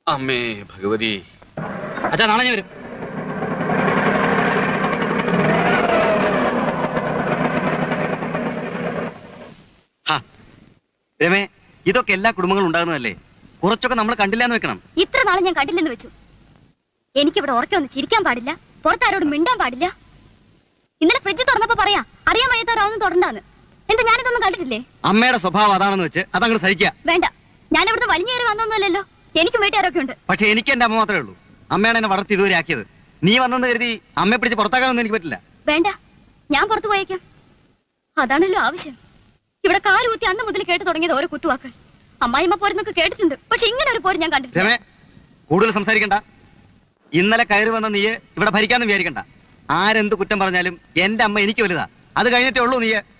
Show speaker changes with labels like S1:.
S1: അമ്മേ ഭഗവതി
S2: അച്ഛാ നാളെ ഞാൻ വരും ഹാ, രമേ ഇതൊക്കെ എല്ലാ കുടുംബങ്ങളും ഉണ്ടാകുന്നതല്ലേ കുറച്ചൊക്കെ നമ്മൾ കണ്ടില്ല എന്ന് വെക്കണം
S3: ഇത്ര നാളെ ഞാൻ കണ്ടില്ലെന്ന് വെച്ചു എനിക്കിവിടെ ഉറക്കൊന്ന് ചിരിക്കാൻ പാടില്ല പുറത്താരോടും മിണ്ടാൻ പാടില്ല ഇന്നലെ ഫ്രിഡ്ജ് തുറന്നപ്പോ പറയാ അറിയാൻ വയ്യാത്തവരാവൊന്നും തുടണ്ടാന്ന് എന്താ ഞാനിതൊന്നും കണ്ടിട്ടില്ലേ
S2: അമ്മയുടെ സ്വഭാവം അതാണെന്ന് വെച്ച് അതങ്ങ് സഹിക്കുക
S3: വേണ്ട ഞാൻ ഇവിടുന്ന് വലിഞ്ഞേറി വന്നൊന്നുമല്ലല്ലോ എനിക്കും വീട്ടുകാരൊക്കെ ഉണ്ട്
S2: പക്ഷെ എനിക്ക് എന്റെ അമ്മ മാത്രമേ ഉള്ളൂ അമ്മയാണ് എന്നെ വളർത്തി ഇതുവരെ ആക്കിയത് നീ വന്നെന്ന് കരുതി അമ്മയെ പിടിച്ച് പുറത്താക്കാനൊന്നും എനിക്ക് പറ്റില്ല
S3: വേണ്ട ഞാൻ പുറത്തു പോയേക്കാം അതാണല്ലോ ആവശ്യം ഇവിടെ കാലുകുത്തി അന്ന് മുതൽ കേട്ട് തുടങ്ങിയത് ഓരോ കുത്തുവാക്കൾ അമ്മായിമ്മ പോരെന്നൊക്കെ കേട്ടിട്ടുണ്ട് പക്ഷെ ഇങ്ങനെ ഒരു പോര് ഞാൻ കണ്ടിട്ടില്ല
S2: രമേ കൂടുതൽ സംസാരിക്കണ്ട ഇന്നലെ കയറി വന്ന നീ ഇവിടെ ഭരിക്കാന്ന് വിചാരിക്കണ്ട ആരെന്ത് കുറ്റം പറഞ്ഞാലും എന്റെ അമ്മ എനിക്ക് വലുതാ അത് കഴിഞ്ഞിട്ടേ ഉള്ളൂ നീ